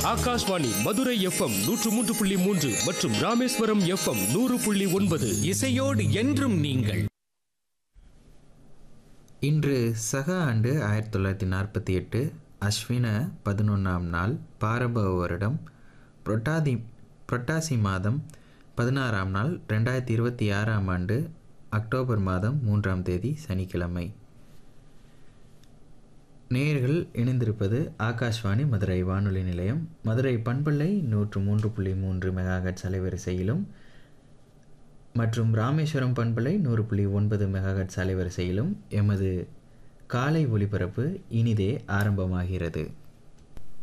Akashvani Madurai FM நூற்று மூன்று புள்ளி மூன்று மற்றும் ராமேஸ்வரம் எஃப்எம் நூறு புள்ளி ஒன்பது இசையோடு என்றும் நீங்கள் இன்று சக ஆண்டு ஆயிரத்தி தொள்ளாயிரத்தி நாற்பத்தி எட்டு அஸ்வின பதினொன்றாம் நாள் பாரபவ வருடம் புரட்டாதி புரட்டாசி மாதம் பதினாறாம் நாள் ரெண்டாயிரத்தி இருபத்தி ஆறாம் ஆண்டு அக்டோபர் மாதம் மூன்றாம் தேதி சனிக்கிழமை நேயர்கள் இணைந்திருப்பது ஆகாஷ்வாணி மதுரை வானொலி நிலையம் மதுரை பண்பலை நூற்று மூன்று புள்ளி மூன்று மெகாஹெட்ஸ் அலைவரிசையிலும் மற்றும் ராமேஸ்வரம் பண்பலை நூறு புள்ளி ஒன்பது மெகாஹெட்ஸ் அலைவரிசையிலும் எமது காலை ஒளிபரப்பு இனிதே ஆரம்பமாகிறது